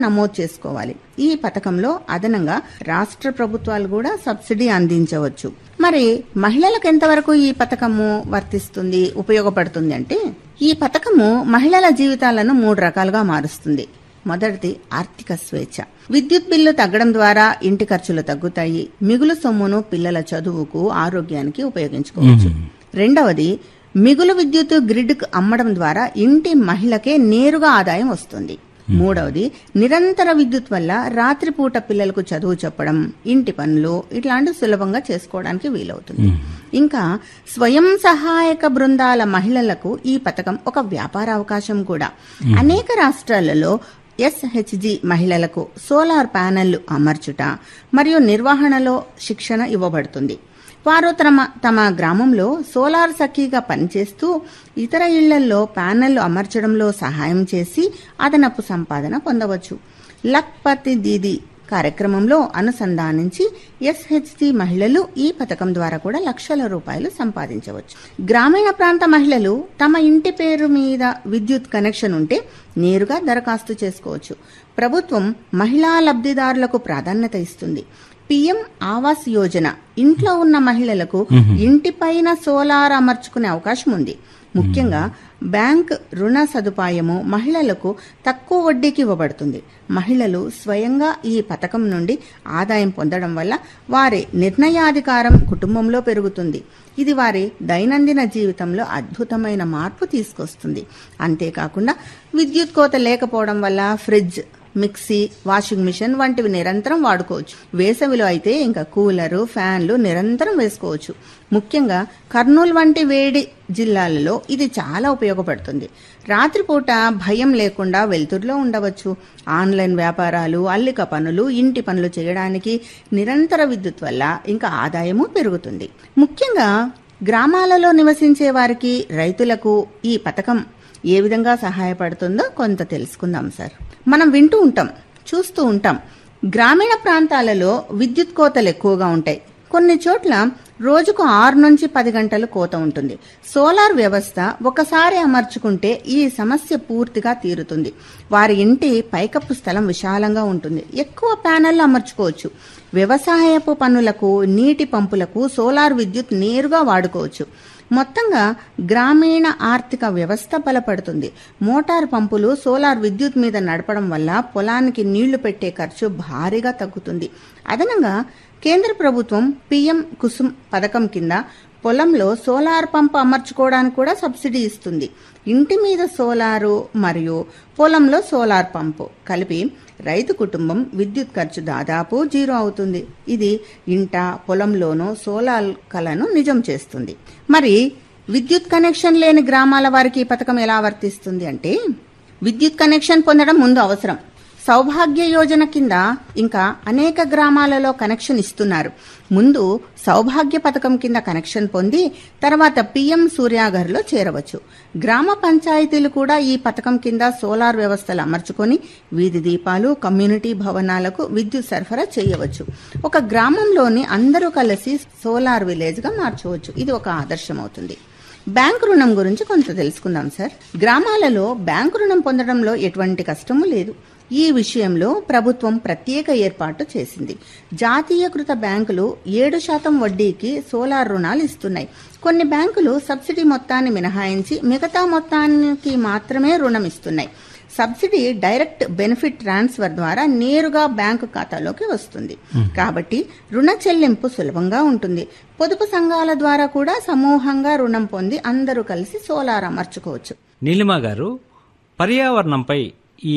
నమోదు చేసుకోవాలి ఈ పథకంలో అదనంగా రాష్ట్ర ప్రభుత్వాలు కూడా సబ్సిడీ అందించవచ్చు మరి మహిళలకు ఎంతవరకు ఈ పథకము వర్తిస్తుంది ఉపయోగపడుతుంది అంటే ఈ పథకము మహిళల జీవితాలను మూడు రకాలుగా మారుస్తుంది మొదటిది ఆర్థిక స్వేచ్ఛ విద్యుత్ బిల్లు తగ్గడం ద్వారా ఇంటి ఖర్చులు తగ్గుతాయి మిగులు సొమ్మును పిల్లల చదువుకు ఆరోగ్యానికి ఉపయోగించుకోవచ్చు రెండవది మిగులు విద్యుత్ గ్రిడ్కు అమ్మడం ద్వారా ఇంటి మహిళకే నేరుగా ఆదాయం వస్తుంది మూడవది నిరంతర విద్యుత్ వల్ల రాత్రిపూట పిల్లలకు చదువు చెప్పడం ఇంటి పనులు ఇట్లాంటివి సులభంగా చేసుకోవడానికి వీలవుతుంది ఇంకా స్వయం సహాయక బృందాల మహిళలకు ఈ పథకం ఒక వ్యాపార అవకాశం కూడా అనేక రాష్ట్రాలలో ఎస్హెచ్జి మహిళలకు సోలార్ ప్యానెళ్లు అమర్చుట మరియు నిర్వహణలో శిక్షణ ఇవ్వబడుతుంది వారు తమ తమ గ్రామంలో సోలార్ సఖీగా పనిచేస్తూ ఇతర ఇళ్లలో ప్యానెళ్లు అమర్చడంలో సహాయం చేసి అదనపు సంపాదన పొందవచ్చు లక్పతి దీది కార్యక్రమంలో అనుసంధానించి ఎస్హెచ్జి మహిళలు ఈ పథకం ద్వారా కూడా లక్షల రూపాయలు సంపాదించవచ్చు గ్రామీణ ప్రాంత మహిళలు తమ ఇంటి పేరు మీద విద్యుత్ కనెక్షన్ ఉంటే నేరుగా దరఖాస్తు చేసుకోవచ్చు ప్రభుత్వం మహిళా లబ్ధిదారులకు ప్రాధాన్యత ఇస్తుంది పిఎం ఆవాస్ యోజన ఇంట్లో ఉన్న మహిళలకు ఇంటిపైన సోలార్ అమర్చుకునే అవకాశం ఉంది ముఖ్యంగా బ్యాంక్ రుణ సదుపాయము మహిళలకు తక్కువ వడ్డీకి ఇవ్వబడుతుంది మహిళలు స్వయంగా ఈ పథకం నుండి ఆదాయం పొందడం వల్ల వారి నిర్ణయాధికారం కుటుంబంలో పెరుగుతుంది ఇది వారి దైనందిన జీవితంలో అద్భుతమైన మార్పు తీసుకొస్తుంది అంతేకాకుండా విద్యుత్ కోత లేకపోవడం వల్ల ఫ్రిడ్జ్ మిక్సీ వాషింగ్ మిషన్ వంటివి నిరంతరం వాడుకోవచ్చు వేసవిలో అయితే ఇంకా కూలరు ఫ్యాన్లు నిరంతరం వేసుకోవచ్చు ముఖ్యంగా కర్నూలు వంటి వేడి జిల్లాలలో ఇది చాలా ఉపయోగపడుతుంది రాత్రిపూట భయం లేకుండా వెలుతురులో ఉండవచ్చు ఆన్లైన్ వ్యాపారాలు అల్లిక పనులు ఇంటి పనులు చేయడానికి నిరంతర విద్యుత్ వల్ల ఇంకా ఆదాయము పెరుగుతుంది ముఖ్యంగా గ్రామాలలో నివసించే వారికి రైతులకు ఈ పథకం ఏ విధంగా సహాయపడుతుందో కొంత తెలుసుకుందాం సార్ మనం వింటూ ఉంటాం చూస్తూ ఉంటాం గ్రామీణ ప్రాంతాలలో విద్యుత్ కోతలు ఎక్కువగా ఉంటాయి కొన్ని చోట్ల రోజుకు ఆరు నుంచి పది గంటలు కోత ఉంటుంది సోలార్ వ్యవస్థ ఒకసారి అమర్చుకుంటే ఈ సమస్య పూర్తిగా తీరుతుంది వారి ఇంటి పైకప్పు స్థలం విశాలంగా ఉంటుంది ఎక్కువ ప్యానెళ్లు అమర్చుకోవచ్చు వ్యవసాయపు పనులకు నీటి పంపులకు సోలార్ విద్యుత్ నేరుగా వాడుకోవచ్చు మొత్తంగా గ్రామీణ ఆర్థిక వ్యవస్థ బలపడుతుంది మోటార్ పంపులు సోలార్ విద్యుత్ మీద నడపడం వల్ల పొలానికి నీళ్లు పెట్టే ఖర్చు భారీగా తగ్గుతుంది అదనంగా కేంద్ర ప్రభుత్వం పిఎం కుసుమ్ పథకం కింద పొలంలో సోలార్ పంప్ అమర్చుకోవడానికి కూడా సబ్సిడీ ఇస్తుంది ఇంటి మీద సోలారు మరియు పొలంలో సోలార్ పంపు కలిపి రైతు కుటుంబం విద్యుత్ ఖర్చు దాదాపు జీరో అవుతుంది ఇది ఇంట పొలంలోనూ సోలార్ కలను నిజం చేస్తుంది మరి విద్యుత్ కనెక్షన్ లేని గ్రామాల వారికి ఈ పథకం ఎలా వర్తిస్తుంది అంటే విద్యుత్ కనెక్షన్ పొందడం ముందు అవసరం సౌభాగ్య యోజన కింద ఇంకా అనేక గ్రామాలలో కనెక్షన్ ఇస్తున్నారు ముందు సౌభాగ్య పథకం కింద కనెక్షన్ పొంది తర్వాత పిఎం సూర్యాగర్లో చేరవచ్చు గ్రామ పంచాయతీలు కూడా ఈ పథకం కింద సోలార్ వ్యవస్థలు అమర్చుకొని వీధి దీపాలు కమ్యూనిటీ భవనాలకు విద్యుత్ సరఫరా చేయవచ్చు ఒక గ్రామంలోని అందరూ కలిసి సోలార్ విలేజ్ గా మార్చవచ్చు ఇది ఒక ఆదర్శం అవుతుంది బ్యాంకు రుణం గురించి కొంత తెలుసుకుందాం సార్ గ్రామాలలో బ్యాంకు రుణం పొందడంలో ఎటువంటి కష్టము లేదు ఈ విషయంలో ప్రభుత్వం ప్రత్యేక ఏర్పాటు చేసింది జాతీయకృత బ్యాంకులు ఏడు శాతం వడ్డీకి సోలార్ రుణాలు ఇస్తున్నాయి కొన్ని బ్యాంకులు సబ్సిడీ మొత్తాన్ని మినహాయించి మిగతా మొత్తానికి మాత్రమే రుణం ఇస్తున్నాయి సబ్సిడీ డైరెక్ట్ బెనిఫిట్ ట్రాన్స్ఫర్ ద్వారా నేరుగా బ్యాంకు ఖాతాలోకి వస్తుంది కాబట్టి రుణ చెల్లింపు సులభంగా ఉంటుంది పొదుపు సంఘాల ద్వారా కూడా సమూహంగా రుణం పొంది అందరూ కలిసి సోలార్ అమర్చుకోవచ్చు నీలిమ గారు పర్యావరణంపై ఈ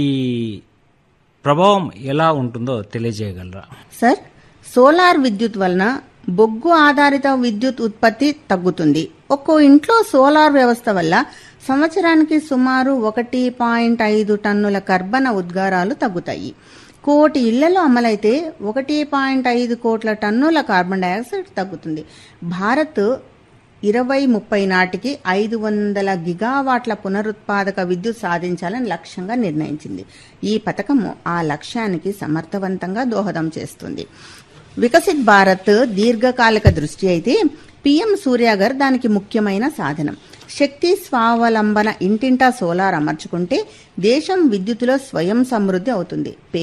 ప్రభావం ఎలా ఉంటుందో తెలియజేయగలరా సార్ సోలార్ విద్యుత్ వలన బొగ్గు ఆధారిత విద్యుత్ ఉత్పత్తి తగ్గుతుంది ఒక్కో ఇంట్లో సోలార్ వ్యవస్థ వల్ల సంవత్సరానికి సుమారు ఒకటి పాయింట్ ఐదు టన్నుల కర్బన ఉద్గారాలు తగ్గుతాయి కోటి ఇళ్లలో అమలైతే ఒకటి పాయింట్ ఐదు కోట్ల టన్నుల కార్బన్ డైఆక్సైడ్ తగ్గుతుంది భారత్ ఇరవై ముప్పై నాటికి ఐదు వందల గిగావాట్ల పునరుత్పాదక విద్యుత్ సాధించాలని లక్ష్యంగా నిర్ణయించింది ఈ పథకము ఆ లక్ష్యానికి సమర్థవంతంగా దోహదం చేస్తుంది వికసిత్ భారత్ దీర్ఘకాలిక దృష్టి అయితే పీఎం సూర్యాగర్ దానికి ముఖ్యమైన సాధనం శక్తి స్వావలంబన ఇంటింటా సోలార్ అమర్చుకుంటే దేశం విద్యుత్తులో స్వయం సమృద్ధి అవుతుంది